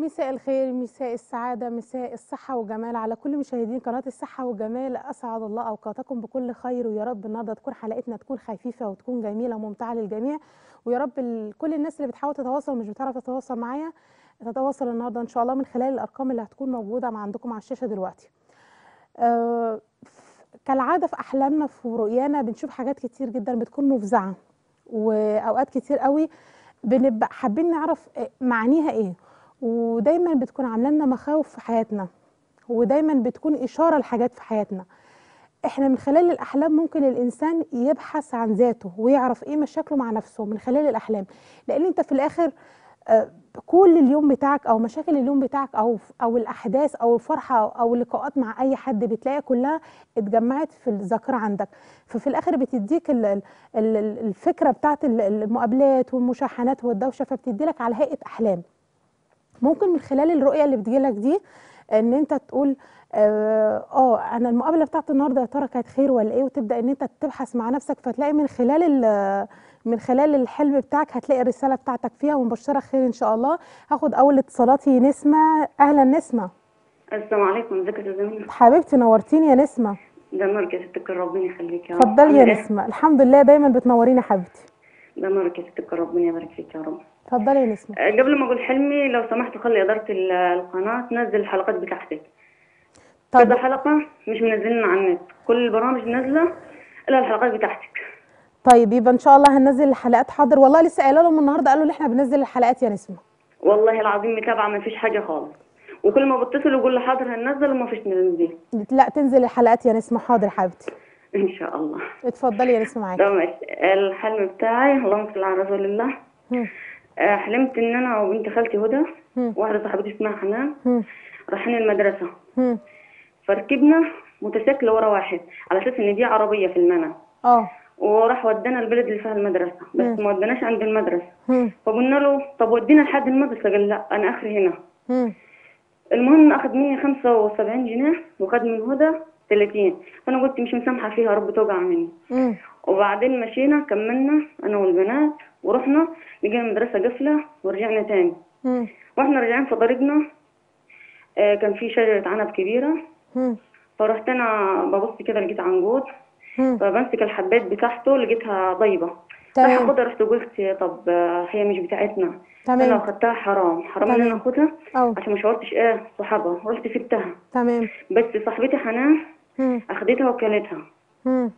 مساء الخير مساء السعادة مساء الصحة والجمال على كل مشاهدين قناة الصحة والجمال أسعد الله أوقاتكم بكل خير ويا رب النهاردة تكون حلقتنا تكون خفيفة وتكون جميلة وممتعة للجميع ويا رب ال- كل الناس اللي بتحاول تتواصل ومش بتعرف تتواصل معايا تتواصل النهاردة إن شاء الله من خلال الأرقام اللي هتكون موجودة مع عندكم على الشاشة دلوقتي آه، ف- كالعادة في أحلامنا في رؤيانا بنشوف حاجات كتير جدا بتكون مفزعة وأوقات كتير قوي بنبقى حابين نعرف آه، معانيها إيه ودايما بتكون عامله لنا مخاوف في حياتنا ودايما بتكون اشاره لحاجات في حياتنا احنا من خلال الاحلام ممكن الانسان يبحث عن ذاته ويعرف ايه مشاكله مع نفسه من خلال الاحلام لان انت في الاخر آه، كل اليوم بتاعك او مشاكل اليوم بتاعك او او الاحداث او الفرحه او, أو اللقاءات مع اي حد بتلاقيها كلها اتجمعت في الذاكره عندك ففي الاخر بتديك ال- ال- ال- الفكره بتاعت ال- المقابلات والمشاحنات والدوشه فبتدي لك على هيئه احلام ممكن من خلال الرؤيه اللي بتجيلك دي ان انت تقول اه آه، انا المقابله بتاعت النهارده يا ترى كانت خير ولا ايه وتبدا ان انت تبحث مع نفسك فتلاقي من خلال ال- من خلال الحلم بتاعك هتلاقي الرساله بتاعتك فيها ومبشره خير ان شاء الله هاخد اول اتصالاتي نسمه اهلا نسمه السلام عليكم ازيك يا زميلة حبيبتي نورتيني يا نسمه ده نورك يا ستك ربنا يخليك يا رب اتفضلي يا عاملة إيه؟ نسمه الحمد لله دايما بتنوريني يا حبيبتي ده نورك يا ستك ربنا يبارك فيك يا رب اتفضلي يا نسمه أه، قبل ما اقول حلمي لو سمحت خلي اداره ال- القناه تنزل الحلقات بتاعتك طب كذا حلقه مش منزلين على النت كل البرامج نازله الا الحلقات بتاعتك طيب يبقى ان شاء الله هننزل الحلقات حاضر والله لسه قايله لهم النهارده قالوا لي احنا بننزل الحلقات يا نسمه والله العظيم متابعه ما فيش حاجه خالص وكل ما بتصل يقول لي حاضر هننزل وما فيش تنزيل لا تنزل الحلقات يا نسمه حاضر حبيبتي ان شاء الله اتفضلي يا نسمه معاكي ده ماشي الحلم بتاعي اللهم صل على رسول الله هم، أه، حلمت ان انا وبنت خالتي هدى هم، واحده صاحبتي اسمها حنان هم، رايحين المدرسه هم. فركبنا موتوسيكل ورا واحد على اساس ان دي عربيه في المنى اه وراح ودانا البلد اللي فيها المدرسه بس مم. ما ودناش عند المدرسه هم، فقلنا له طب ودينا لحد المدرسه قال لا انا اخري هنا هم، المهم اخذ مني 75 جنيه وخد من هدى 30 فانا قلت مش مسامحه فيها رب توقع مني هم، وبعدين مشينا كملنا انا والبنات ورحنا لقينا المدرسه قافله ورجعنا تاني هم، واحنا راجعين في طريقنا آه، كان في شجره عنب كبيره هم، فرحت انا ببص كده لقيت عنقود هم. فبمسك الحبات بتاعته لقيتها طيبه راح تمام اخدها رحت قلت طب آه، هي مش بتاعتنا انا لو تمام خدتها حرام حرام ان تمام. انا اخدها اه عشان ما شعرتش ايه صحابها رحت سبتها تمام بس صاحبتي حنان هم، اخدتها وكلتها هم،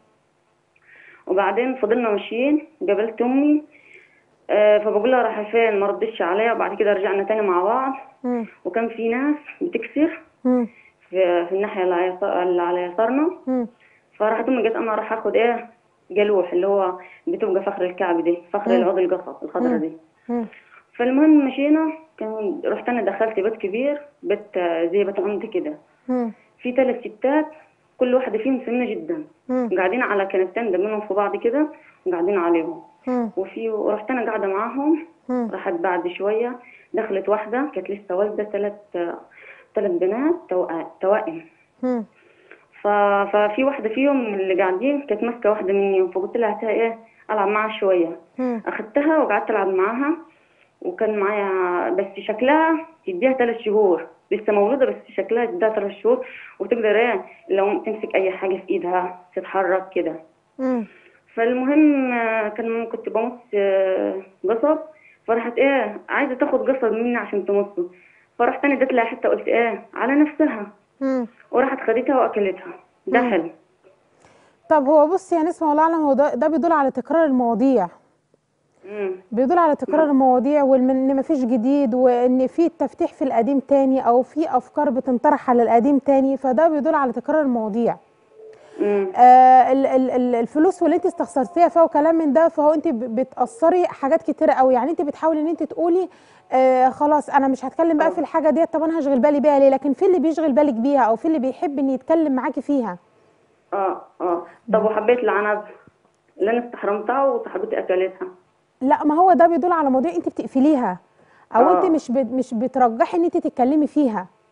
وبعدين فضلنا ماشيين قابلت امي آه، فبقول لها رايحه فين ما ردتش عليا وبعد كده رجعنا تاني مع بعض هم، وكان في ناس بتكسر هم، في, في الناحيه اللي على يسار- اللي على يسارنا هم. فراحت امي قالت انا راح اخد ايه جلوح اللي هو بتبقى فخر الكعب دي فخر مم. العود القصب الخضرا دي هم، فالمهم مشينا كان رحت انا دخلت بيت كبير بيت آه، زي بيت عمتي كده هم، في ثلاث ستات كل واحده فيهم سمينه جدا هم، قاعدين على كنبتين دمنهم في بعض كده وقاعدين عليهم هم، وفي ورحت انا قاعده معاهم هم. راحت بعد شويه دخلت واحده كانت لسه والده ثلاث ثلاث بنات توأ- توائم هم، ف... ففي واحده فيهم اللي قاعدين كانت ماسكه واحده مني فقلت لها هاتها ايه العب معاها شويه هم. اخدتها وقعدت العب معاها وكان معايا بس شكلها تديها ثلاث شهور لسه مولوده بس شكلها تديها ثلاث شهور وتقدر ايه لو تمسك اي حاجه في ايدها تتحرك كده هم. فالمهم آه، كان كنت بمص آه، قصب فراحت ايه عايزه تاخد قصب مني عشان تمصه فرحت انا اديت لها حته قلت ايه على نفسها هم. وراحت خدتها واكلتها ده مم. حلم طب هو بصي يا نسمة والله اعلم هو ده, ده بيدل على تكرار المواضيع مم. بيدل على تكرار المواضيع وان مفيش جديد وان في تفتيح في القديم تاني او في افكار بتنطرح على القديم تاني فده بيدل على تكرار المواضيع مم. آه ال- ال- ال- الفلوس واللي انت استخسرتيها فيها وكلام من ده فهو انت ب- بتاثري حاجات كتيره قوي يعني انت بتحاولي ان انت تقولي آه خلاص انا مش هتكلم بقى في الحاجه ديت طب انا هشغل بالي بيها ليه لكن في اللي بيشغل بالك بيها او في اللي بيحب ان يتكلم معاكي فيها اه اه طب وحبيت العنب اللي انا استحرمتها وصاحبتي اكلتها لا ما هو ده بيدل على مواضيع انت بتقفليها او آه. انت مش بت- مش بترجحي ان انت تتكلمي فيها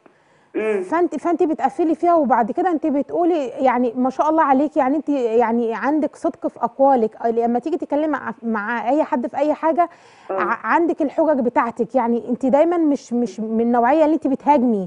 امم فانت فانت بتقفلي فيها وبعد كده انت بتقولي يعني ما شاء الله عليك يعني انت يعني عندك صدق في اقوالك لما تيجي تتكلمي مع, مع اي حد في اي حاجه اه ع- عندك الحجج بتاعتك يعني انت دايما مش مش من النوعيه اللي انت بتهاجمي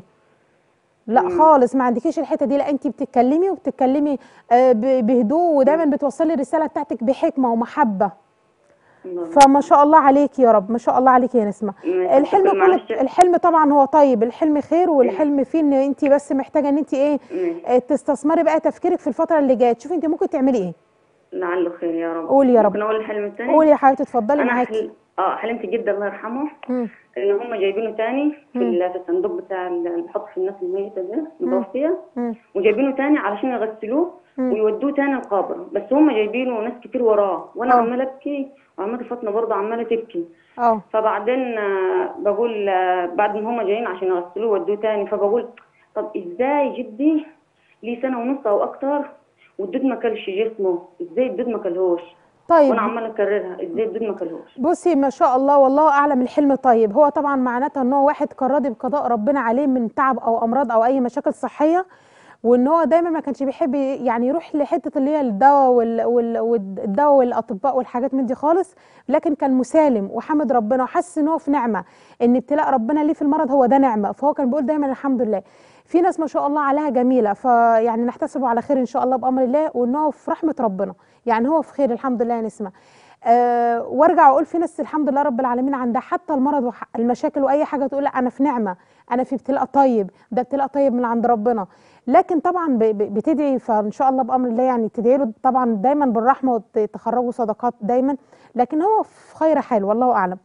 لا امم خالص ما عندكيش الحته دي لا انت بتتكلمي وبتتكلمي آه، ب- بهدوء ودايما بتوصلي الرساله بتاعتك بحكمه ومحبه الله فما شاء الله عليكي يا رب ما شاء الله عليكي يا نسمه ماشي الحلم طب كله معلش الحلم طبعا هو طيب الحلم خير إيه. والحلم فيه ان انت بس محتاجه ان انت ايه ماشي آه، تستثمري بقى تفكيرك في الفتره اللي جايه تشوفي انت ممكن تعملي ايه لعله خير يا رب قولي يا رب ممكن اقول الحلم الثاني قولي يا حبيبتي اتفضلي انا معاكي حل... اه حلمت جدا الله يرحمه مم. ان هم جايبينه تاني في مم. ال- في الصندوق بتاع ال- اللي بيحط في الناس الميتة ده مم. المتوفية مم. وجايبينه تاني علشان يغسلوه مم. ويودوه تاني القبر بس هم جايبينه وناس كتير وراه وانا اه عمالة ابكي وعمتي فاطمة برضه عمالة تبكي اه فبعدين آه، بقول آه، بعد ما هم جايين عشان يغسلوه ويودوه تاني فبقول طب ازاي جدي ليه سنة ونص او اكتر والدود ما كلش جسمه ازاي الدود ما كلهوش وانا طيب عمالة اكررها ازاي الدود ما كلهوش بصي ما شاء الله والله اعلم الحلم طيب هو طبعا معناتها ان هو واحد كان راضي بقضاء ربنا عليه من تعب او امراض او اي مشاكل صحيه وان هو دايما ما كانش بيحب يعني يروح لحته اللي هي الدواء وال- وال- والدواء والاطباء والحاجات من دي خالص لكن كان مسالم وحمد ربنا وحس ان هو في نعمه ان ابتلاء ربنا ليه في المرض هو ده نعمه فهو كان بيقول دايما الحمد لله في ناس ما شاء الله عليها جميله فيعني نحتسبه على خير ان شاء الله بامر الله وان هو في رحمه ربنا يعني هو في خير الحمد لله يا نسمه أه وارجع واقول في ناس الحمد لله رب العالمين عندها حتى المرض والمشاكل واي حاجه تقول لا انا في نعمه انا في ابتلاء طيب ده ابتلاء طيب من عند ربنا لكن طبعا ب- ب- بتدعي فان شاء الله بامر الله يعني تدعي له طبعا دايما بالرحمه وتخرجوا صدقات دايما لكن هو في خير حال والله اعلم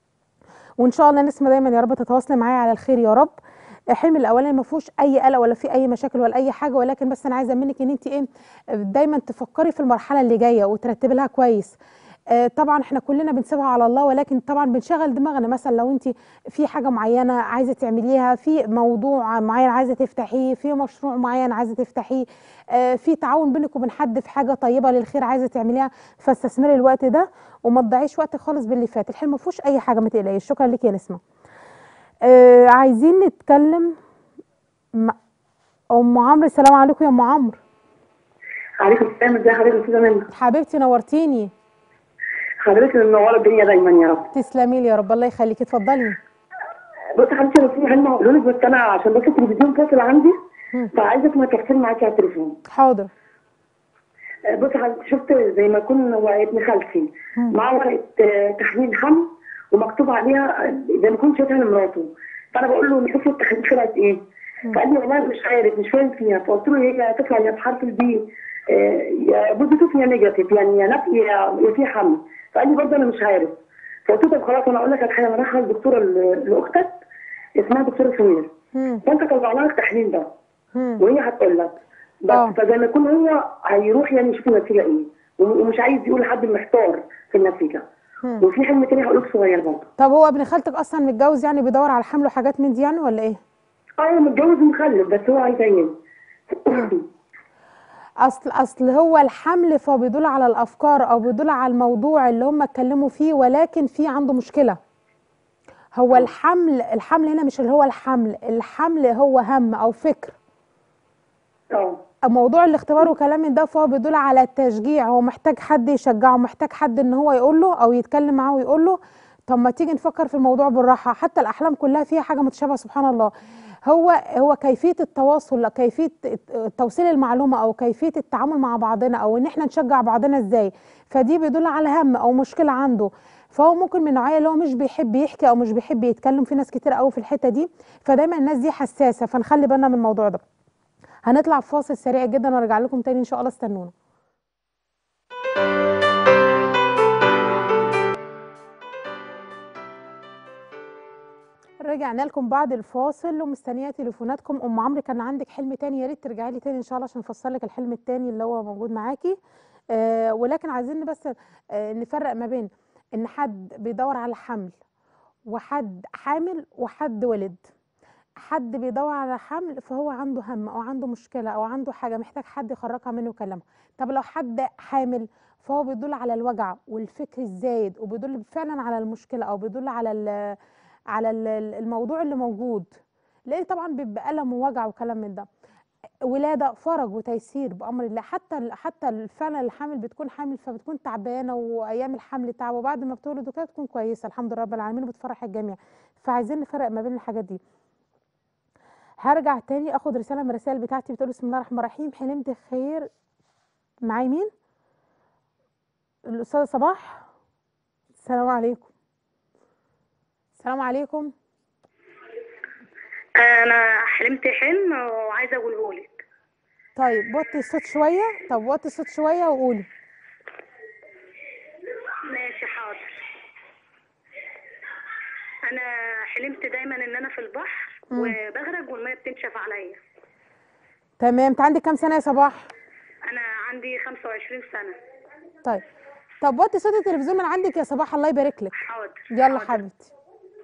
وان شاء الله نسمه دايما يا رب تتواصلي معايا على الخير يا رب الحلم الاولاني ما فيهوش اي قلق ولا في اي مشاكل ولا اي حاجه ولكن بس انا عايزه منك ان انت ايه دايما تفكري في المرحله اللي جايه وترتبي لها كويس آه، طبعا احنا كلنا بنسيبها على الله ولكن طبعا بنشغل دماغنا مثلا لو انت في حاجه معينه عايزه تعمليها في موضوع معين عايزه تفتحيه في مشروع معين عايزه تفتحيه آه، في تعاون بينك وبين حد في حاجه طيبه للخير عايزه تعمليها فاستثمري الوقت ده وما تضيعيش وقت خالص باللي فات الحلم ما فيهوش اي حاجه ما تقلقيش شكرا لك يا نسمه آه عايزين نتكلم مع ام عمرو السلام عليكم يا ام عمرو عليكم السلام ازي حضرتك يا استاذه منى حبيبتي نورتيني حضرتك اللي منوره الدنيا دايما يا رب تسلمي لي يا رب الله يخليكي اتفضلي بصي حضرتك انا في حلم هقوله لك بس انا عشان بس التلفزيون فاصل عندي مم. فعايزه اسمع تفصيل معاكي على التليفون حاضر آه، بصي حضرتك شفت زي ما يكون هو ابن خالتي مم. معاه ورقه آه، تحويل حمل ومكتوب عليها آه، زي ما يكون شايفها لمراته فانا بقول له نشوف التحاليل طلعت ايه فقال لي والله مش عارف مش فاهم فيها فقلت له هي هتطلع يا بحرف البي آه، يا بوزيتيف يا نيجاتيف يعني يا نفي يا يا في حمل فقال لي برضه انا مش عارف فقلت له طب خلاص انا اقول لك على حاجه انا رايحه للدكتوره ال- لاختك اسمها دكتوره سمير مم. فانت طلع لها التحليل ده مم. وهي هتقول لك آه. بس فزي ما يكون هو هيروح يعني يشوف النتيجه ايه وم- ومش عايز يقول لحد محتار في النتيجه مم. وفي حلم تاني هقول لك صغير برضه طب هو ابن خالتك اصلا متجوز يعني بيدور على حمل وحاجات من دي يعني ولا ايه اه هو متجوز ومخلف بس هو عايز عيال اصل اصل هو الحمل فهو بيدل على الافكار او بيدل على الموضوع اللي هم اتكلموا فيه ولكن في عنده مشكله هو الحمل الحمل هنا مش اللي هو الحمل الحمل هو هم او فكر اه موضوع الاختبار وكلام من ده فهو بيدل على التشجيع هو محتاج حد يشجعه محتاج حد ان هو يقول له او يتكلم معاه ويقول له طب ما تيجي نفكر في الموضوع بالراحه حتى الاحلام كلها فيها حاجه متشابهه سبحان الله هو هو كيفيه التواصل كيفيه توصيل المعلومه او كيفيه التعامل مع بعضنا او ان احنا نشجع بعضنا ازاي فدي بيدل على هم او مشكله عنده فهو ممكن من النوعيه اللي هو مش بيحب يحكي او مش بيحب يتكلم في ناس كتير قوي في الحته دي فدايما الناس دي حساسه فنخلي بالنا من الموضوع ده هنطلع في فاصل سريع جدا وارجع لكم تاني ان شاء الله استنونا رجعنا لكم بعد الفاصل ومستنيه تليفوناتكم ام عمرو كان عندك حلم تاني يا ريت ترجعي لي تاني ان شاء الله عشان افسر لك الحلم التاني اللي هو موجود معاكي آه ولكن عايزين بس آه نفرق ما بين ان حد بيدور على حمل وحد حامل وحد ولد حد بيدور على حمل فهو عنده هم او عنده مشكله او عنده حاجه محتاج حد يخرجها منه ويكلمها طب لو حد حامل فهو بيدل على الوجع والفكر الزايد وبيدل فعلا على المشكله او بيدل على ال على ال- الموضوع اللي موجود لان طبعا بيبقى الم ووجع وكلام من ده ولاده فرج وتيسير بامر الله حتى ال- حتى ال- فعلا الحامل بتكون حامل فبتكون تعبانه وايام الحمل تعب وبعد ما بتولد وكده تكون كويسه الحمد لله رب العالمين وبتفرح الجميع فعايزين نفرق ما بين الحاجات دي هرجع تاني اخد رساله من الرسائل بتاعتي بتقول بسم الله الرحمن الرحيم حلمت خير معايا مين الاستاذه صباح السلام عليكم السلام عليكم انا حلمت حلم وعايزه اقوله لك طيب وطي الصوت شويه طب وطي الصوت شويه وقولي ماشي حاضر انا حلمت دايما ان انا في البحر مم. وبغرق والميه بتنشف عليا تمام انت عندك كام سنه يا صباح انا عندي 25 سنه طيب طب وطي صوت التلفزيون من عندك يا صباح الله يبارك لك حاضر يلا حاضر. حبيبتي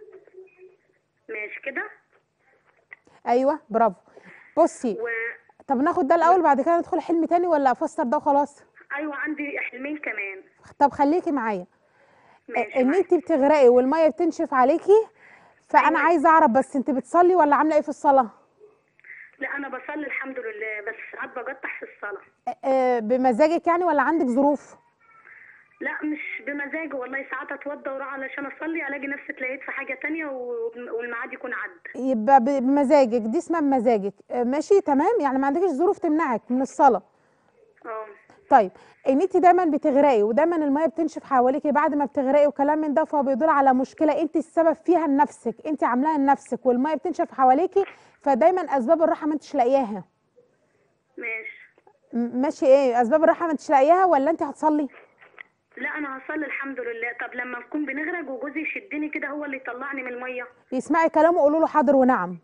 ماشي كده ايوه برافو بصي و... طب ناخد ده الاول بعد كده ندخل حلم تاني ولا افسر ده وخلاص ايوه عندي حلمين كمان طب خليكي معايا ماشي ان معاك. انت بتغرقي والميه بتنشف عليكي فانا أيوة. عايزه اعرف بس انت بتصلي ولا عامله ايه في الصلاه لا انا بصلي الحمد لله بس ساعات بقطع في الصلاه آه، آه، بمزاجك يعني ولا عندك ظروف لا مش بمزاجي والله ساعات اتوضى واروح علشان اصلي الاقي نفسي اتلهيت في حاجه تانية و- والميعاد يكون عدى يبقى ب- بمزاجك دي اسمها بمزاجك آه، ماشي تمام يعني ما عندكش ظروف تمنعك من الصلاه اه طيب ان انت دايما بتغرقي ودايما الميه بتنشف حواليكي بعد ما بتغرقي وكلام من ده فهو بيدل على مشكله انت السبب فيها لنفسك انت عاملاها لنفسك والميه بتنشف حواليكي فدايما اسباب الراحه ما انتش لاقياها ماشي م- ماشي ايه اسباب الراحه ما انتش لاقياها ولا انت هتصلي لا انا هصلي الحمد لله طب لما نكون بنغرق وجوزي يشدني كده هو اللي يطلعني من الميه اسمعي كلامه قولوا له حاضر ونعم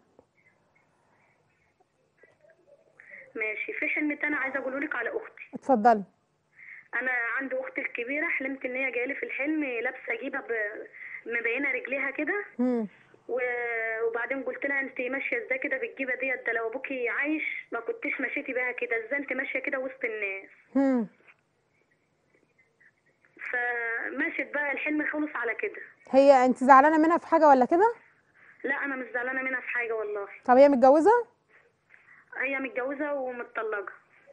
ماشي في حلم تاني عايزه اقوله لك على اختي اتفضلي انا عندي اختي الكبيره حلمت ان هي جايه في الحلم لابسه جيبه ب- مبينه رجليها كده مم. و- وبعدين قلت لها انت ماشيه ازاي كده بالجيبه ديت ده لو ابوكي عايش ما كنتش مشيتي بيها كده ازاي انت ماشيه كده وسط الناس مم. فمشيت بقى الحلم خلص على كده هي انت زعلانه منها في حاجه ولا كده لا انا مش زعلانه منها في حاجه والله طب هي متجوزه هي متجوزه ومتطلقه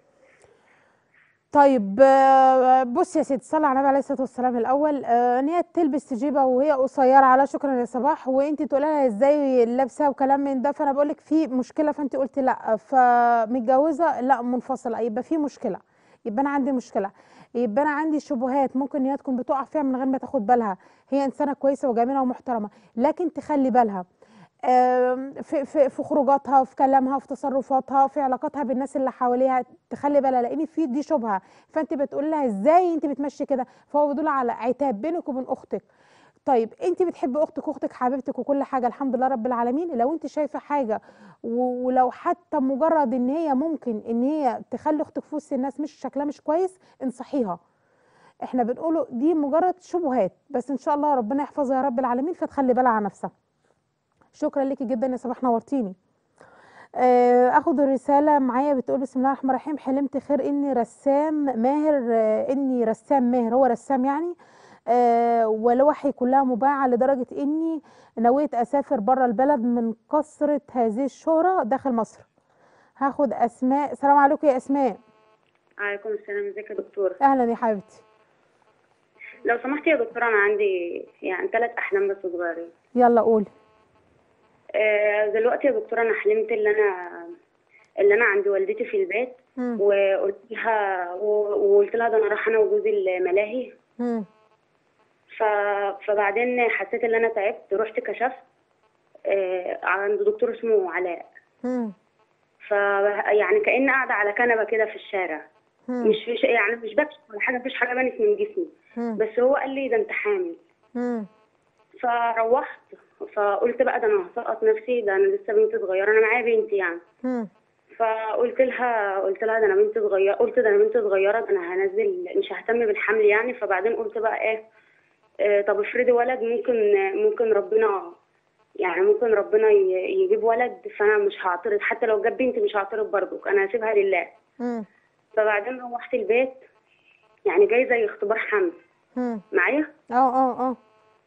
طيب آه، بصي يا ستي صلي على النبي عليه الصلاه والسلام الاول آه، ان هي تلبس جيبه وهي قصيره على شكرا يا صباح وانت تقولي لها ازاي لابسه وكلام من ده فانا بقول لك في مشكله فانت قلتي لا فمتجوزه لا منفصله يبقى في مشكله يبقى انا عندي مشكله يبقى انا عندي شبهات ممكن ان هي تكون بتقع فيها من غير ما تاخد بالها هي انسانه كويسه وجميله ومحترمه لكن تخلي بالها آم، في في في خروجاتها في كلامها في تصرفاتها في علاقاتها بالناس اللي حواليها تخلي بالها لان في دي شبهه فانت بتقول لها ازاي انت بتمشي كده فهو بيدل على عتاب بينك وبين اختك طيب انت بتحبي اختك واختك حبيبتك وكل حاجه الحمد لله رب العالمين لو انت شايفه حاجه و- ولو حتى مجرد ان هي ممكن ان هي تخلي اختك في وسط الناس مش شكلها مش كويس انصحيها احنا بنقوله دي مجرد شبهات بس ان شاء الله ربنا يحفظها يا رب العالمين فتخلي بالها على نفسها شكرا ليكي جدا يا صباح نورتيني آه، اخد الرساله معايا بتقول بسم الله الرحمن الرحيم حلمت خير اني رسام ماهر آه، اني رسام ماهر هو رسام يعني آه، ولوحي كلها مباعه لدرجه اني نويت اسافر بره البلد من كثره هذه الشهره داخل مصر هاخد اسماء السلام عليكم يا اسماء عليكم السلام ازيك يا دكتورة اهلا يا حبيبتي لو سمحتي يا دكتورة أنا عندي يعني ثلاث أحلام بس صغيرين يلا قولي آه، دلوقتي يا دكتورة أنا حلمت اللي أنا اللي أنا عند والدتي في البيت مم. وقلت لها و- وقلت لها ده أنا رايحة أنا وجوزي الملاهي مم. ف... فبعدين حسيت ان انا تعبت رحت كشفت آه، عند دكتور اسمه علاء مم. ف يعني كأن قاعدة على كنبة كده في الشارع مم. مش فيش يعني مش بكشف ولا حاجة مفيش حاجة بانت من جسمي مم. بس هو قال لي ده انت حامل مم. فروحت فقلت بقى ده انا هسقط نفسي ده انا لسه بنتي صغيرة انا معايا بنتي يعني مم. فقلت لها قلت لها ده انا بنتي صغيرة قلت ده انا بنتي صغيرة ده انا هنزل مش ههتم بالحمل يعني فبعدين قلت بقى ايه آه، طب افرضي ولد ممكن ممكن ربنا يعني ممكن ربنا ي- يجيب ولد فانا مش هعترض حتى لو جاب بنت مش هعترض برضك انا هسيبها لله مم. فبعدين روحت البيت يعني جاي زي اختبار حمل مم. معايا اه اه اه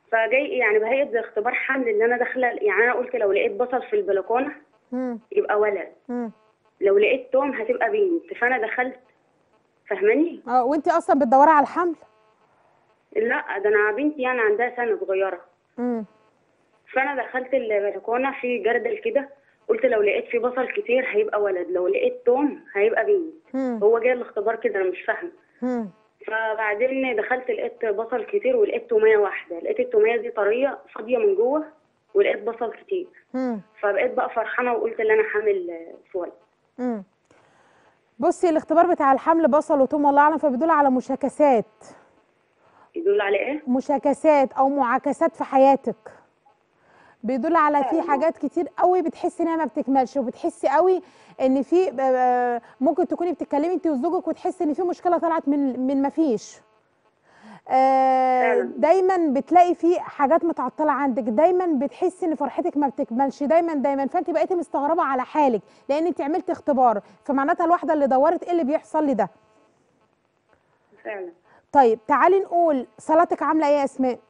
فجاي يعني بهيئه زي اختبار حمل ان انا داخله يعني انا قلت لو لقيت بصل في البلكونه مم. يبقى ولد مم. لو لقيت توم هتبقى بنت فانا دخلت فاهماني اه وانت اصلا بتدوري على الحمل لا ده انا بنتي يعني عندها سنه صغيره مم. فانا دخلت البلكونه في جردل كده قلت لو لقيت في بصل كتير هيبقى ولد لو لقيت توم هيبقى بنت مم. هو جاي الاختبار كده انا مش فاهمه مم. فبعدين دخلت لقيت بصل كتير ولقيت توميه واحده لقيت التوميه دي طريه فاضيه من جوه ولقيت بصل كتير مم. فبقيت بقى فرحانه وقلت ان انا حامل آه، في ولد مم. بصي الاختبار بتاع الحمل بصل وتوم الله اعلم فبيدل على مشاكسات يدل على ايه مشاكسات او معاكسات في حياتك بيدل على في حاجات كتير قوي بتحسي انها ما بتكملش وبتحسي قوي ان في آه، ممكن تكوني بتتكلمي انت وزوجك وتحسي ان في مشكله طلعت من من ما فيش آه، فعلا. دايما بتلاقي في حاجات متعطله عندك دايما بتحسي ان فرحتك ما بتكملش دايما دايما فانت بقيتي مستغربه على حالك لان انت عملتي اختبار فمعناتها الواحده اللي دورت ايه اللي بيحصل لي ده فعلا طيب تعالي نقول صلاتك عامله ايه يا اسماء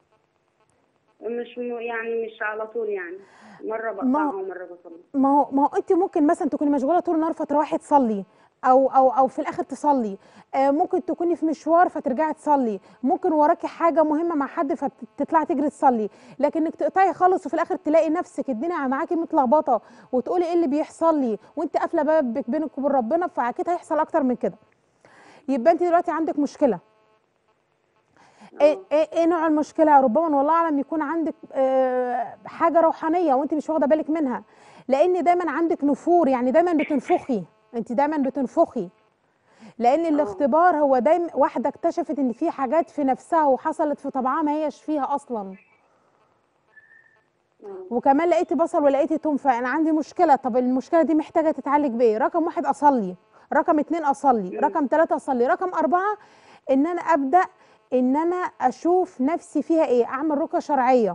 مش م- يعني مش على طول يعني مره ما- بقطعها ومره بصلي ما هو ما هو انت ممكن مثلا تكوني مشغوله طول النهار فتروحي تصلي او او او في الاخر تصلي آه ممكن تكوني في مشوار فترجعي تصلي ممكن وراكي حاجه مهمه مع حد فتطلعي تجري تصلي لكن انك تقطعي خالص وفي الاخر تلاقي نفسك الدنيا معاكي متلخبطه وتقولي ايه اللي بيحصل لي وانت قافله بابك بينك وبين ربنا فاكيد هيحصل اكتر من كده يبقى انت دلوقتي عندك مشكله ايه ايه ايه نوع المشكله ربما والله اعلم يكون عندك آه، حاجه روحانيه وانت مش واخده بالك منها لان دايما عندك نفور يعني دايما بتنفخي انت دايما بتنفخي لان الاختبار هو دايما واحده اكتشفت ان في حاجات في نفسها وحصلت في طبعها ما هيش فيها اصلا وكمان لقيتي بصل ولقيتي توم فانا عندي مشكله طب المشكله دي محتاجه تتعالج بايه رقم واحد اصلي رقم اتنين اصلي رقم ثلاثة اصلي رقم اربعة ان انا ابدا ان انا اشوف نفسي فيها ايه اعمل رقيه شرعيه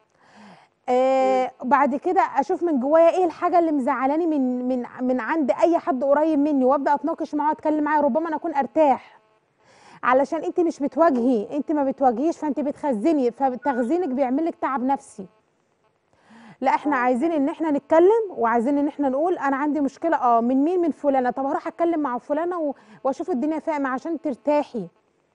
آه بعد كده اشوف من جوايا ايه الحاجه اللي مزعلاني من من من عند اي حد قريب مني وابدا اتناقش معاه واتكلم معاه ربما انا اكون ارتاح علشان انت مش بتواجهي انت ما بتواجهيش فانت بتخزني فتخزينك بيعمل لك تعب نفسي لا احنا عايزين ان احنا نتكلم وعايزين ان احنا نقول انا عندي مشكله اه من مين من فلانه طب هروح اتكلم مع فلانه و- واشوف الدنيا فيها إيه عشان ترتاحي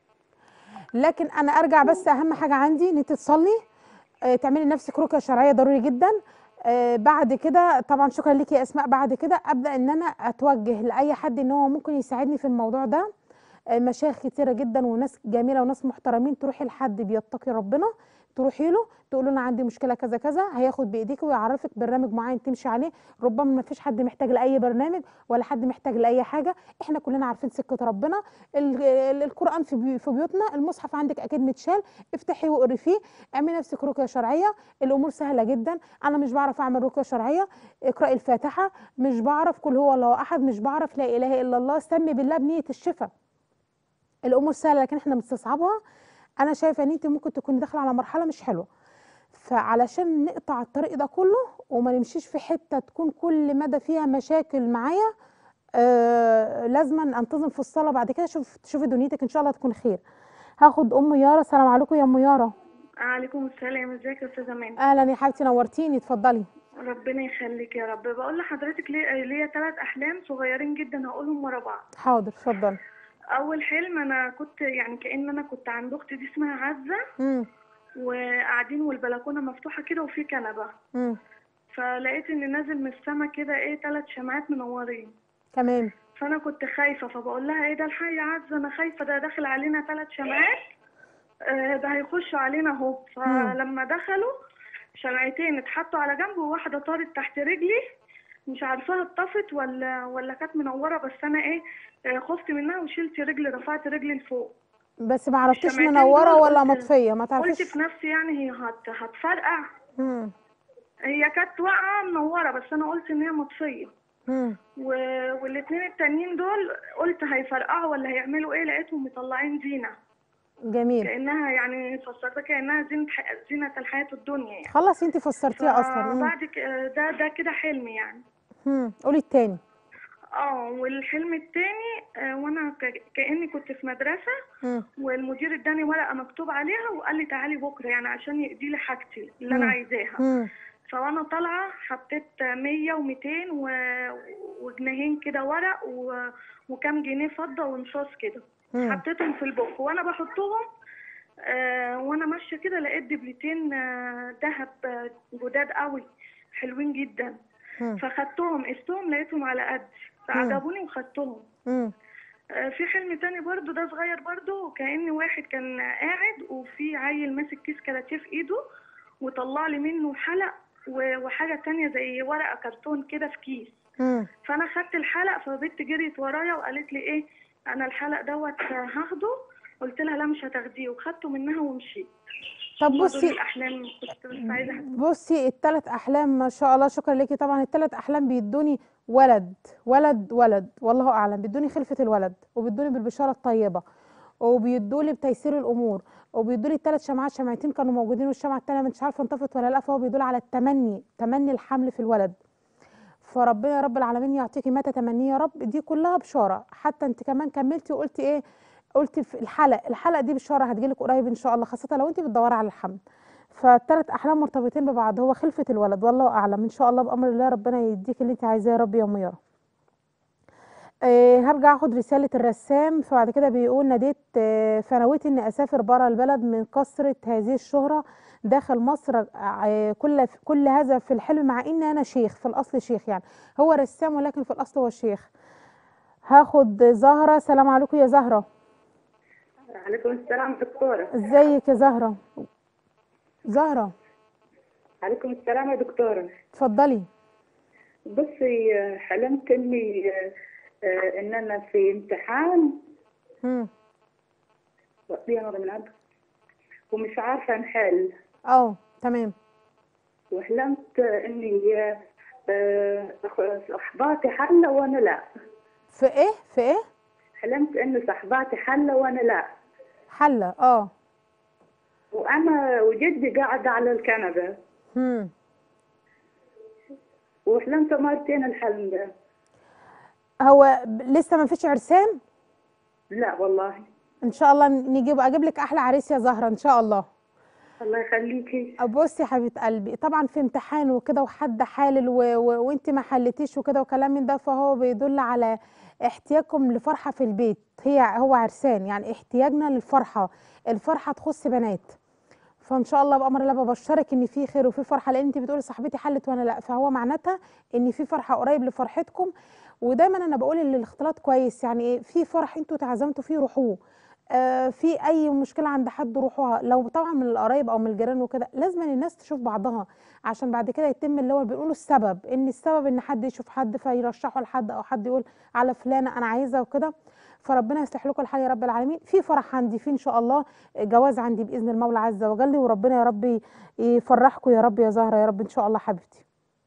لكن انا ارجع بس اهم حاجه عندي ان انت تصلي آه، تعملي لنفسك رقيه شرعيه ضروري جدا آه، بعد كده طبعا شكرا ليكي يا اسماء بعد كده ابدا ان انا اتوجه لاي حد ان هو ممكن يساعدني في الموضوع ده آه، مشايخ كتيره جدا وناس جميله وناس محترمين تروحي لحد بيتقي ربنا تروحي له تقول له انا عندي مشكله كذا كذا هياخد بايديك ويعرفك برنامج معين تمشي عليه ربما ما فيش حد محتاج لاي برنامج ولا حد محتاج لاي حاجه احنا كلنا عارفين سكه ربنا ال- ال- القران في بي- في بيوتنا المصحف عندك اكيد متشال افتحي واقري فيه اعملي نفسك رقيه شرعيه الامور سهله جدا انا مش بعرف اعمل رقيه شرعيه اقراي الفاتحه مش بعرف كل هو الله احد مش بعرف لا اله الا الله سمي بالله بنيه الشفاء الامور سهله لكن احنا بنستصعبها انا شايفه ان انت ممكن تكوني داخله على مرحله مش حلوه فعلشان نقطع الطريق ده كله وما نمشيش في حته تكون كل مدى فيها مشاكل معايا آه لازما انتظم في الصلاه بعد كده شوف تشوفي دنيتك ان شاء الله تكون خير هاخد ام يارا السلام عليكم يا ام يارا عليكم السلام ازيك يا استاذه مان اهلا يا حبيبتي نورتيني اتفضلي ربنا يخليك يا رب بقول لحضرتك ليه- ليا ثلاث احلام صغيرين جدا هقولهم ورا بعض حاضر اتفضلي اول حلم انا كنت يعني كأن انا كنت عند اختي دي اسمها عزه امم وقاعدين والبلكونه مفتوحه كده وفي كنبه امم فلقيت ان نازل من السما كده ايه ثلاث شمعات منورين تمام فانا كنت خايفه فبقول لها ايه ده الحي يا عزه انا خايفه ده داخل علينا ثلاث شمعات آه، ده هيخشوا علينا اهو فلما دخلوا شمعتين اتحطوا على جنب وواحده طارت تحت رجلي مش عارفاها اتطفت ولا ولا كانت منوره بس انا ايه آه، خفت منها وشلت رجلي رفعت رجلي لفوق بس ما عرفتيش الشمعتين منوره دول ولا قلت- مطفيه ما قلت تعرفيش في نفسي يعني هي هت هتفرقع امم هي كانت واقعه منوره بس انا قلت ان هي مطفيه امم و... والاثنين التانيين دول قلت هيفرقعوا ولا هيعملوا ايه لقيتهم مطلعين زينه جميل كانها يعني فسرتها كانها زينه ح... زينه الحياه الدنيا يعني خلاص انت فسرتيها اصلا مم. بعد ك... ده ده كده حلم يعني مم. قولي التاني اه والحلم التاني آه، وانا ك- كاني كنت في مدرسه مم. والمدير اداني ورقه مكتوب عليها وقال لي تعالي بكره يعني عشان يقضي لي حاجتي اللي انا مم. عايزاها مم. فوانا طالعه حطيت 100 و200 و... وجنيهين كده ورق و... وكام جنيه فضه ونصاص كده مم. حطيتهم في البوك وانا بحطهم آه وانا ماشيه كده لقيت دبلتين آه دهب آه، جداد قوي حلوين جدا مم. فخدتهم قستهم لقيتهم على قد فعجبوني وخدتهم مم. آه، في حلم تاني برضو ده صغير برضو كأن واحد كان قاعد وفي عيل ماسك كيس كاراتيه في ايده وطلع لي منه حلق و- وحاجة تانية زي ورقة كرتون كده في كيس مم. فأنا خدت الحلق فبنت جريت ورايا وقالت لي ايه أنا الحلق دوت هاخده قلت لها لا مش هتاخديه وخدته منها ومشيت طب هما دول بصي الأحلام كنت بس عايزة بصي الثلاث احلام ما شاء الله شكرا ليكي طبعا الثلاث احلام بيدوني ولد ولد ولد والله اعلم بيدوني خلفه الولد وبيدوني بالبشاره الطيبه وبيدولي بتيسير الامور وبيدولي الثلاث شمعات شمعتين كانوا موجودين والشمعه الثانيه مش عارفه انطفت ولا لا فهو بيدل على التمني تمني الحمل في الولد فربنا يا رب العالمين يعطيكي ما تتمنيه يا رب دي كلها بشاره حتى انت كمان كملتي وقلتي ايه قلتي في الحلق الحلقه دي بشاره هتجيلك قريب ان شاء الله خاصه لو انت بتدوري على الحمل فالثلاث احلام مرتبطين ببعض هو خلفه الولد والله اعلم ان شاء الله بامر الله ربنا يديك اللي انت عايزاه يا رب يا ام يارا أه هرجع اخد رساله الرسام فبعد كده بيقول ناديت أه فنويت اني اسافر برا البلد من كثره هذه الشهره داخل مصر أه كل كل هذا في الحلم مع ان انا شيخ في الاصل شيخ يعني هو رسام ولكن في الاصل هو شيخ هاخد زهره سلام عليكم يا زهره عليكم السلام دكتورة ازيك يا زهره زهره عليكم السلام يا دكتورة اتفضلي بصي آه، حلمت اني آه، آه، ان انا في امتحان امم وقتي انا من عندك ومش عارفة انحل اه تمام وحلمت اني آه، آه، أخ- صحباتي حلة وانا لا في ايه في ايه حلمت ان صحباتي حلة وانا لا حله اه وانا وجدي قاعدة على الكنبة امم وحلمت مرتين الحلم ده هو ب- لسه ما فيش عرسان لا والله ان شاء الله نجيب اجيب لك احلى عريس يا زهره ان شاء الله الله يخليكي بصي يا حبيبه قلبي طبعا في امتحان وكده وحد حالل و... و... وانت ما حلتيش وكده وكلام من ده فهو بيدل على احتياجكم لفرحه في البيت هي هو عرسان يعني احتياجنا للفرحه الفرحه تخص بنات فان شاء الله بامر الله ببشرك ان في خير وفي فرحه لان انت بتقولي صاحبتي حلت وانا لا فهو معناتها ان في فرحه قريب لفرحتكم ودايما انا بقول ان الاختلاط كويس يعني ايه في فرح انتوا تعزمتوا فيه روحوه آه في اي مشكله عند حد روحوها لو طبعا من القرايب او من الجيران وكده لازم ان الناس تشوف بعضها عشان بعد كده يتم اللي هو بيقولوا السبب ان السبب ان حد يشوف حد فيرشحه لحد او حد يقول على فلانه انا عايزه وكده فربنا يصلح لكم الحال يا رب العالمين في فرح عندي في ان شاء الله جواز عندي باذن المولى عز وجل وربنا يا رب يفرحكم يا رب يا زهره يا رب ان شاء الله حبيبتي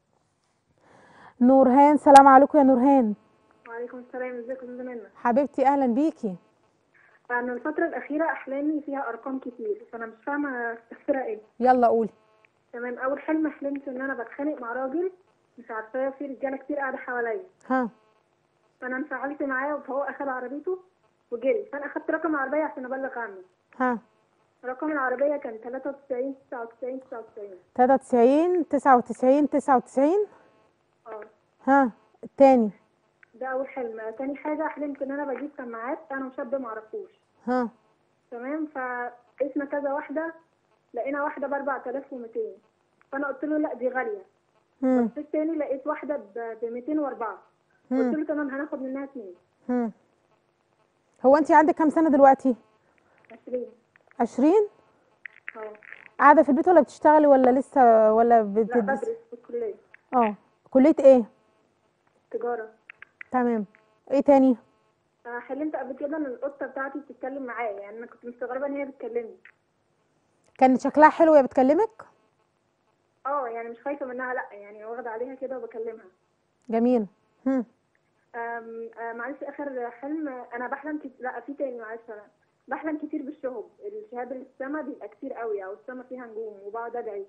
نورهان سلام عليكم يا نورهان وعليكم السلام ازيكم يا منى حبيبتي اهلا بيكي انا الفتره الاخيره احلامي فيها ارقام كتير فانا مش فاهمه تفسيرها ايه يلا قولي تمام اول حلم حلمت ان انا بتخانق مع راجل مش عارفاه في رجاله كتير قاعده حواليا ها فانا انفعلت معاه فهو اخد عربيته وجري فانا اخدت رقم العربيه عشان ابلغ عنه ها رقم العربيه كان 93 99 99 93 99 99 اه ها التاني ده اول حلم تاني حاجه حلمت ان انا بجيب سماعات انا وشاب معرفوش ها تمام فقسنا كذا واحده لقينا واحده ب 4200 فانا قلت له لا دي غاليه هم بصيت تاني لقيت واحدة ب 204 قلت هم له تمام هناخد منها اتنين هم هو انت عندك كام سنه دلوقتي 20 20 اه قاعده في البيت ولا بتشتغلي ولا لسه ولا لا بتدرسي بدرس في الكلية اه كليه ايه تجارة تمام ايه تاني آه، حلمت قبل كده ان القطة بتاعتي بتتكلم معايا يعني انا كنت مستغربة ان هي بتكلمني كان شكلها حلو وهي بتكلمك اه يعني مش خايفة منها لا يعني واخدة عليها كده وبكلمها جميل هم آم، آه، معلش اخر حلم آه، انا بحلم كتير لا في تاني معلش انا بحلم كتير بالشهب الشهاب اللي في السما بيبقى كتير قوي او السما فيها نجوم وبقعد ادعي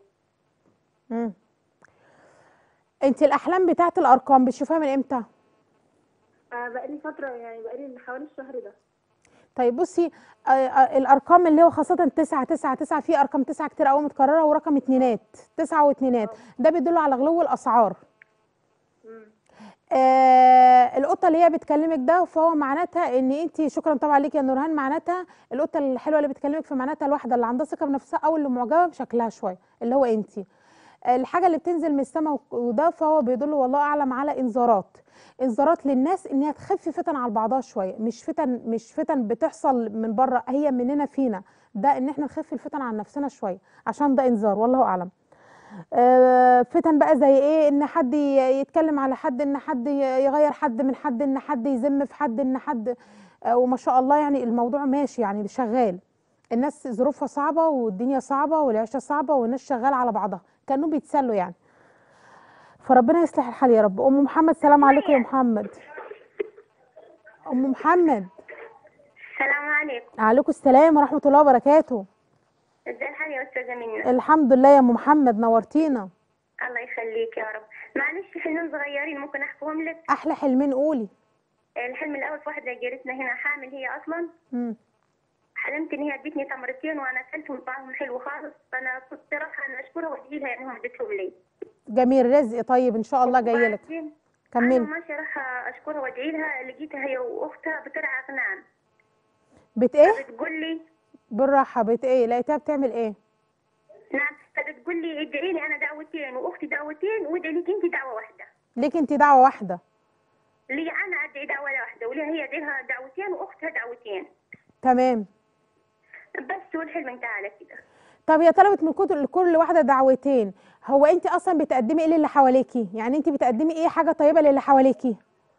مم. انت الاحلام بتاعت الارقام بتشوفها من امتى آه بقالي فترة يعني بقالي حوالي الشهر ده طيب بصي آه، آه، الارقام اللي هو خاصه تسعة تسعة تسعة في ارقام تسعة كتير قوي متكرره ورقم اتنينات تسعة واتنينات ده بيدل على غلو الاسعار مم. آه القطه اللي هي بتكلمك ده فهو معناتها ان انت شكرا طبعا ليك يا نورهان معناتها القطه الحلوه اللي بتكلمك في معناتها الواحده اللي عندها ثقه بنفسها او اللي معجبه بشكلها شويه اللي هو انت الحاجه اللي بتنزل من السماء وده فهو بيدل والله اعلم على انذارات انذارات للناس انها تخف فتن على بعضها شويه مش فتن مش فتن بتحصل من بره هي مننا فينا ده ان احنا نخف الفتن عن نفسنا شويه عشان ده انذار والله اعلم آه، فتن بقى زي ايه ان حد ي- يتكلم على حد ان حد ي- يغير حد من حد ان حد يذم في حد ان حد آه، وما شاء الله يعني الموضوع ماشي يعني شغال الناس ظروفها صعبة والدنيا صعبة والعيشة صعبة والناس شغالة على بعضها كانوا بيتسلوا يعني فربنا يصلح الحال يا رب ام محمد سلام عليكم يا محمد ام محمد السلام عليكم عليكم السلام ورحمة الله وبركاته ازي الحال يا استاذه منى الحمد لله يا ام محمد نورتينا الله يخليك يا رب معلش حلمين صغيرين ممكن احكيهم لك احلى حلمين قولي الحلم الاول في واحده جارتنا هنا حامل هي اصلا مم. حلمت ان هي ادتني تمرتين وانا اكلتهم طعمهم حلو خالص فانا كنت رايحه ان اشكرها وادعي لها انهم ادتهم لي جميل رزق طيب ان شاء الله جاي لك وبعدين كملي انا ماشيه رايحه اشكرها وادعي لها لقيتها هي واختها بترعى اغنام بت ايه بتقول لي بالراحه بت ايه لقيتها بتعمل ايه نعم فبتقول لي ادعي لي انا دعوتين واختي دعوتين وادعي لك انت دعوه واحده ليك انت دعوه واحده لي انا ادعي دعوه واحده ولها هي ادعي لها دعوتين واختها دعوتين تمام بس والحلم انتهى على كده طب هي طلبت من كل كل واحده دعوتين هو انت اصلا بتقدمي ايه للي حواليكي يعني انت بتقدمي ايه حاجه طيبه للي حواليكي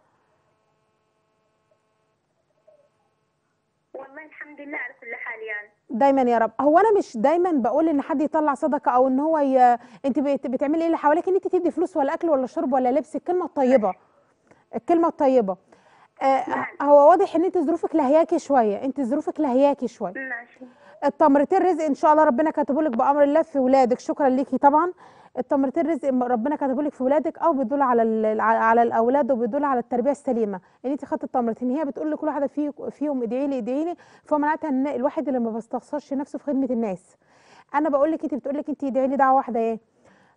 والله الحمد لله على كل حال يعني دايما يا رب هو انا مش دايما بقول ان حد يطلع صدقه او ان هو ي... انت بت... بتعملي ايه اللي حواليك ان انت تدي فلوس ولا اكل ولا شرب ولا لبس الكلمه الطيبه الكلمه الطيبه آه هو واضح ان انت ظروفك لهياكي شويه انت ظروفك لهياكي شويه ماشي التمرتين رزق ان شاء الله ربنا كاتبه لك بامر الله في ولادك شكرا ليكي طبعا التمرتين رزق ربنا كاتبه لك في ولادك او بيدل على ال- على الاولاد وبيدل على التربيه السليمه ان انت خدت التمرتين هي بتقول لكل واحده في فيهم ادعي لي ادعي لي فمعناتها ان الواحد اللي ما بيستخسرش نفسه في خدمه الناس انا بقول لك انت بتقول لك انت ادعي لي دعوه واحده ايه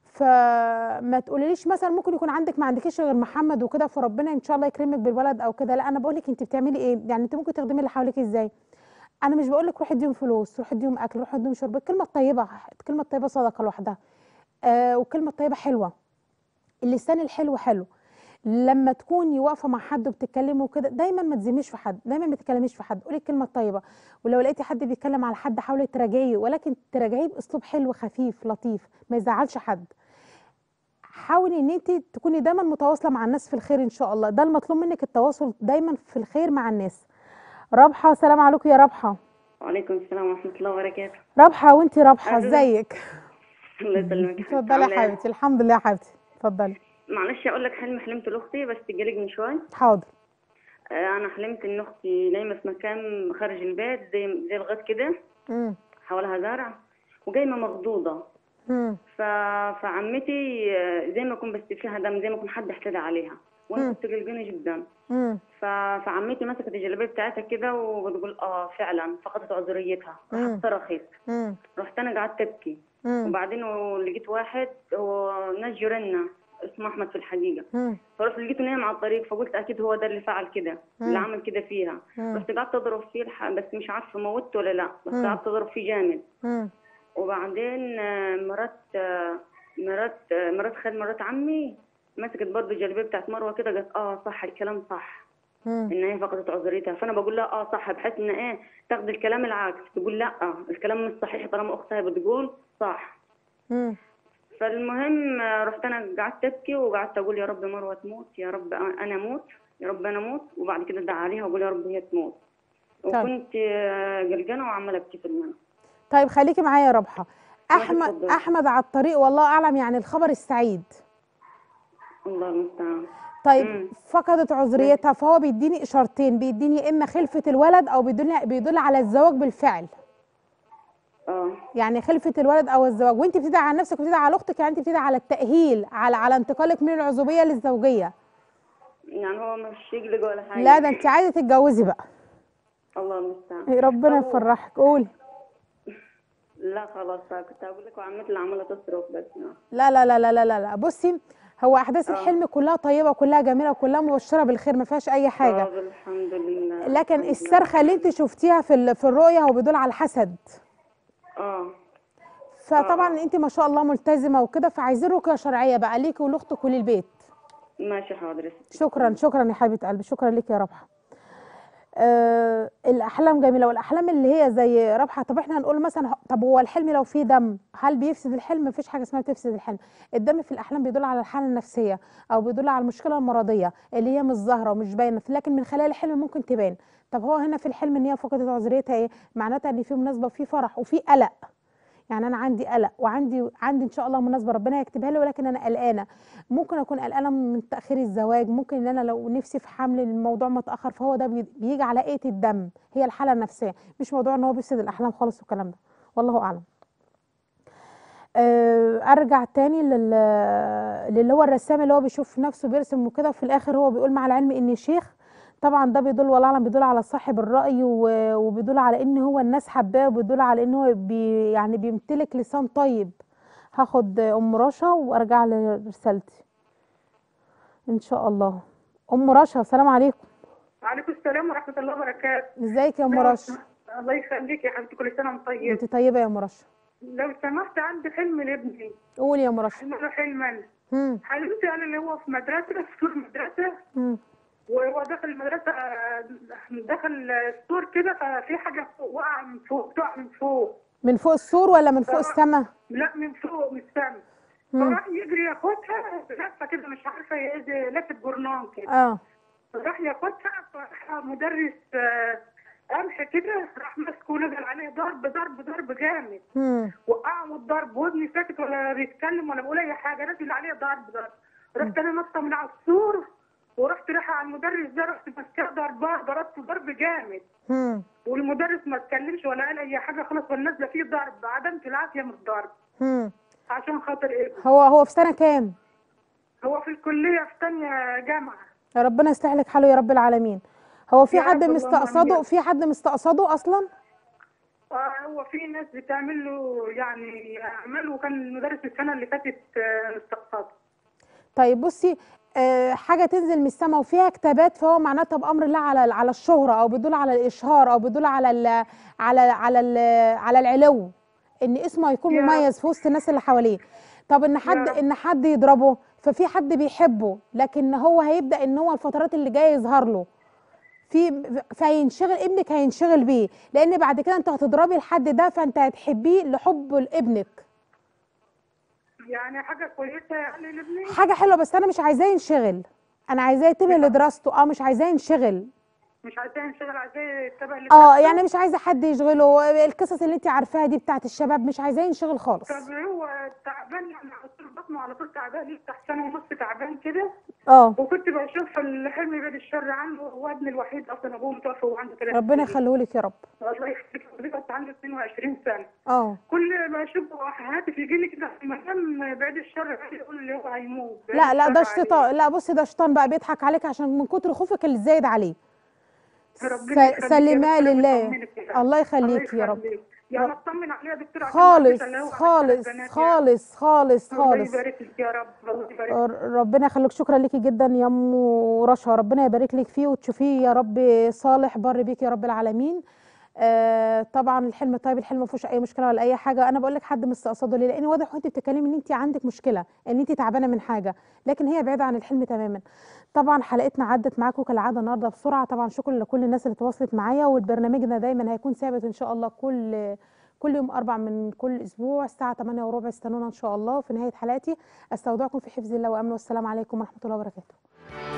فما تقوليليش مثلا ممكن يكون عندك ما عندكيش غير محمد وكده فربنا ان شاء الله يكرمك بالولد او كده لا انا بقول لك انت بتعملي ايه يعني انت ممكن تخدمي اللي حواليك ازاي انا مش بقول لك روحي اديهم فلوس روحي اديهم اكل روحي اديهم شرب الكلمه الطيبه الكلمه الطيبه صدقه لوحدها آه والكلمه الطيبه حلوه اللسان الحلو حلو لما تكوني واقفه مع حد وبتتكلمي وكده دايما ما تزميش في حد دايما ما تتكلميش في حد قولي الكلمه الطيبه ولو لقيتي حد بيتكلم على حد حاولي تراجعيه ولكن تراجعيه باسلوب حلو خفيف لطيف ما يزعلش حد حاولي ان انت تكوني دايما متواصله مع الناس في الخير ان شاء الله ده المطلوب منك التواصل دايما في الخير مع الناس رابحه سلام عليكم يا رابحه وعليكم السلام ورحمة الله وبركاته رابحه وانتي رابحه أهلا. ازيك الله يسلمك اتفضلي يا عاملة إيه؟ حبيبتي الحمد لله يا حبيبتي اتفضلي معلش أقول لك حلم حلمته لأختي بس جالك من شوي حاضر آه، أنا حلمت إن أختي نايمة في مكان خارج البيت زي زي الغد كده امم حوالها زرع وجايمة مخضوضة امم ف... فعمتي آه، زي ما يكون بس فيها دم زي ما يكون حد احتدى عليها مم. وانا كنت قلقانه جدا امم ف... فعمتي مسكت الجلابيه بتاعتها كده وبتقول اه فعلا فقدت عذريتها مم. راحت صرخت امم رحت انا قعدت ابكي امم وبعدين لقيت واحد هو ناس جيراننا اسمه احمد في الحقيقه امم فرحت لقيته نايم على الطريق فقلت اكيد هو ده اللي فعل كده اللي مم. عمل كده فيها مم. رحت قعدت اضرب فيه الح... بس مش عارفه موته ولا لا بس مم. قعدت اضرب فيه جامد امم وبعدين آه، مرات آه، مرات آه، مرات خال مرات عمي مسكت برضه الجلابيه بتاعت مروه كده قالت اه صح الكلام صح امم ان هي فقدت عذريتها فانا بقول لها اه صح بحيث ان ايه تاخد الكلام العكس تقول لا الكلام مش صحيح طالما اختها بتقول صح امم فالمهم آه، رحت انا قعدت ابكي وقعدت اقول يا رب مروه تموت يا رب انا اموت يا رب انا اموت وبعد كده ادعي عليها واقول يا رب هي تموت وكنت آه، قلقانه وعماله ابكي في المنام طيب خليكي معايا يا رابحه احمد اتفضلي. احمد على الطريق والله اعلم يعني الخبر السعيد الله المستعان طيب مم. فقدت عذريتها فهو بيديني اشارتين بيديني يا اما خلفه الولد او بيدل بيدل على الزواج بالفعل اه يعني خلفه الولد او الزواج وانت بتدعي على نفسك وبتدعي على اختك يعني انت بتدعي على التاهيل على على انتقالك من العزوبيه للزوجيه يعني هو مش يقلق ولا حاجة لا ده انت عايزه تتجوزي بقى الله المستعان ربنا طب- يفرحك قولي لا خلاص بقى كنت هقول لك وعمتي اللي عمالة تصرف بس لا لا لا لا لا لا, لا. بصي هو احداث الحلم كلها طيبه وكلها جميله وكلها مبشره بالخير ما فيهاش اي حاجه طب الحمد لله لكن الحمد لله. الصرخه اللي انت شفتيها في ال- في الرؤيه هو بيدل على الحسد اه فطبعا انت ما شاء الله ملتزمه وكده فعايزين رقيه شرعيه بقى ليكي ولأختك وللبيت ماشي حاضر يا ستي. شكرا شكرا يا حبيبه قلبي شكرا ليك يا ربحه آه الاحلام جميله والاحلام اللي هي زي ربحه طب احنا هنقول مثلا طب هو الحلم لو فيه دم هل بيفسد الحلم مفيش حاجه اسمها بتفسد الحلم الدم في الاحلام بيدل على الحاله النفسيه او بيدل على المشكله المرضيه اللي هي مش ظاهره ومش باينه لكن من خلال الحلم ممكن تبان طب هو هنا في الحلم ان هي فقدت عذريتها ايه معناتها ان في مناسبه وفي فرح وفي قلق يعني انا عندي قلق وعندي عندي ان شاء الله مناسبه ربنا يكتبها لي ولكن انا قلقانه ممكن اكون قلقانه من تاخير الزواج ممكن ان انا لو نفسي في حمل الموضوع متاخر فهو ده بي- بيجي على ايه الدم هي الحاله النفسيه مش موضوع ان هو بيفسد الاحلام خالص والكلام ده والله اعلم آه، ارجع تاني لل للي هو الرسام اللي هو بيشوف نفسه بيرسم وكده وفي الاخر هو بيقول مع العلم اني شيخ طبعا ده بيدل والله اعلم بيدل على صاحب الراي و- وبيدل على ان هو الناس حباه وبيدل على ان هو بي يعني بيمتلك لسان طيب هاخد ام رشا وارجع لرسالتي ان شاء الله ام رشا السلام عليكم وعليكم السلام ورحمة الله وبركاته ازيك يا ام رشا الله يخليك يا حبيبتي كل سنة وانت طيب انت طيبه يا ام رشا لو سمحت عندي حلم لابني قولي يا ام رشا حلم له حلما هم حلمت انا اللي هو في مدرسة في سور مدرسة هم وهو داخل المدرسة آه، داخل السور كده ففي حاجة فوق وقع من فوق تقع من فوق من فوق السور ولا من فوق السما لا من فوق من السما مم. فراح يجري ياخدها لفة كده مش عارفة هي دي لفة جورنان كده اه راح ياخدها فراح مدرس آه، قمح كده راح ماسكه ونزل عليه ضرب ضرب ضرب جامد هم وقعه من الضرب وابني ساكت ولا بيتكلم ولا بيقول اي حاجه نزل عليه ضرب ضرب رحت انا نطه من على السور ورحت رايحه على المدرس ده رحت ماسكاه ضربه ضربته ضرب جامد هم والمدرس ما اتكلمش ولا قال اي حاجه خلاص وانا نازله فيه ضرب عدمت العافيه من الضرب هم عشان خاطر ابني هو هو في سنه كام هو في الكليه في تانية جامعه يا ربنا يصلح لك حاله يا رب العالمين هو في يا حد رب اللهم مستقصده آمين. في حد مستقصده اصلا آه هو في ناس بتعمل له يعني اعمال وكان المدرس السنه اللي فاتت آه، استقصده طيب بصي آه، حاجه تنزل من السماء وفيها كتابات فهو معناتها بامر الله على على الشهره او بيدل على الاشهار او بيدل على ال على على ال على العلو ان اسمه هيكون يا رب. مميز في وسط الناس اللي حواليه طب ان حد رب. ان حد يضربه ففي حد بيحبه لكن هو هيبدا ان هو الفترات اللي جايه يظهر له في فهينشغل ابنك هينشغل بيه لان بعد كده انت هتضربي الحد ده فانت هتحبيه لحب لابنك يعني حاجه كويسه يعني لابني حاجه حلوه بس انا مش عايزاه ينشغل انا عايزاه يتبع لدراسته اه مش عايزاه ينشغل مش عايزاه ينشغل عايزاه يتبع اه لدراسته. يعني مش عايزه حد يشغله القصص اللي انت عارفاها دي بتاعت الشباب مش عايزاه ينشغل خالص طب هو تعبان يعني على طول بطنه على طول تعبان يفتح سنه ونص تعبان كده اه وكنت بشوف الحلم بعد الشر عنه هو ابني الوحيد اصلا ابوه متوفى وعنده ثلاث ربنا يخليهولك يا رب الله يخليك حضرتك عنده 22 سنه اه كل ما اشوفه هاتف يجي لي كده في المنام بعد الشر يقول لي هو هيموت بعد لا لا الشر ده عليه. الشيطان لا بصي ده الشيطان بقى بيضحك عليك عشان من كتر خوفك اللي زايد عليه ربنا س- يخليك يا سلماه رب، ربنا لله يطمنك يا رب. الله يخليك يا رب يخليك. يعني اطمن عليها يا دكتور عشان خالص عارفة اللي هو خالص عندها بنات خالص خالص يعني. الله خالص يبارك لك يا رب الله يبارك لك. ر- ربنا يخليك شكرا ليكي جدا يا ام رشا ربنا يبارك لك فيه وتشوفيه يا رب صالح بر بيك يا رب العالمين آه طبعا الحلم طيب الحلم ما فيهوش اي مشكله ولا اي حاجه انا بقول لك حد مستقصده ليه لان واضح وانت بتتكلمي ان انت عندك مشكله ان انت تعبانه من حاجه لكن هي بعيده عن الحلم تماما طبعا حلقتنا عدت معاكم كالعاده النهارده بسرعه طبعا شكرا لكل الناس اللي تواصلت معايا والبرنامجنا دايما هيكون ثابت ان شاء الله كل كل يوم اربع من كل اسبوع الساعه 8 وربع استنونا ان شاء الله في نهايه حلقتي استودعكم في حفظ الله وامنه والسلام عليكم ورحمه الله وبركاته